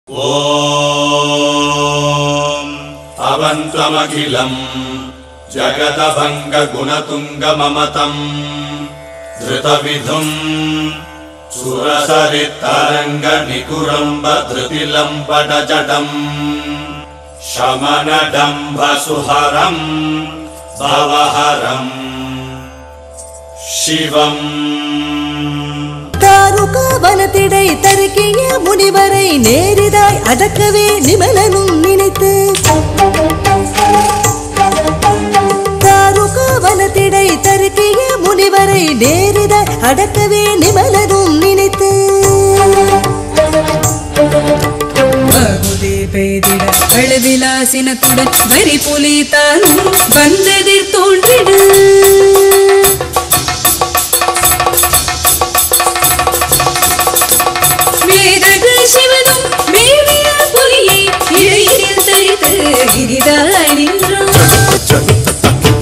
ॐ अवन्त्वमखिलम् जगदभङ्गगुणतुङ्गममतम् धृतविधुम् सुरसरितरङ्गनिकुरम्बधृतिलम्बटजटम् शमनडम्भसुहरम् भवहरम् शिवम् தாருக வனத்திடை தருக்கிய முனிவரை நேரிதாய் அடக்கவே நிமலனும் நினைத்து தாருக வனத்திடை தருக்கிய முனிவரை நேரிதாய் அடக்கவே நிமலனும் நினைத்து பகுதி பெய்திட அழவிலாசினத்துடன் வரி புலி தானும் வந்ததிர் தோன்றிட வேதர்கள் சிவனும் மேவிய புலியை இழையில் தரித்து இனிதாய் நின்றான்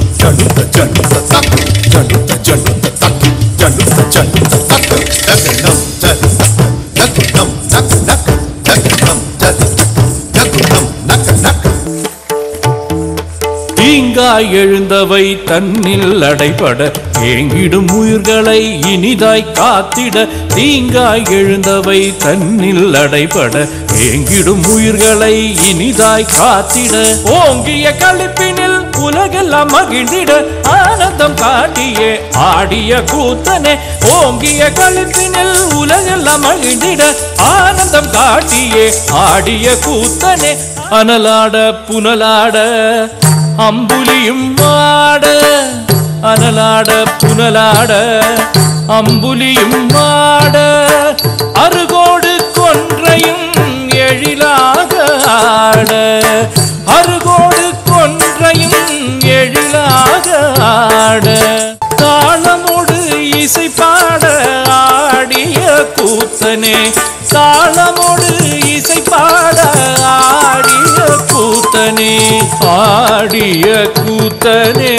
தீங்காய் எழுந்தவை தன்னில் அடைபட ஏங்கிடும் உயிர்களை இனிதாய் காத்திட தீங்காய் எழுந்தவை தன்னில் அடைபட ஏங்கிடும் உயிர்களை இனிதாய் காத்திட ஓங்கிய களிப்பினில் உலகெல்லாம் மகிழ்ந்திட ஆனந்தம் காட்டியே ஆடிய கூத்தனே ஓங்கிய களிப்பினில் உலகெல்லாம் மகிழ்ந்திட ஆனந்தம் காட்டியே ஆடிய கூத்தனே அனலாட புனலாட அம்புலியும் மாட அனலாட புனலாட அம்புலியும் மாட அருகோடு கொன்றையும் எழிலாக ஆட அருகோடு கொன்றையும் எழிலாக ஆட தாளமோடு இசை பாட ஆடிய கூத்தனே தாளமோடு இசை பாட ஆடிய கூத்தனே ஆடிய கூத்தனே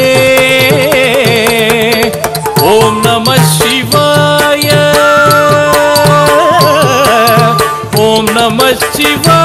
ஓம் நம சிவாய ஓம் நம சிவாய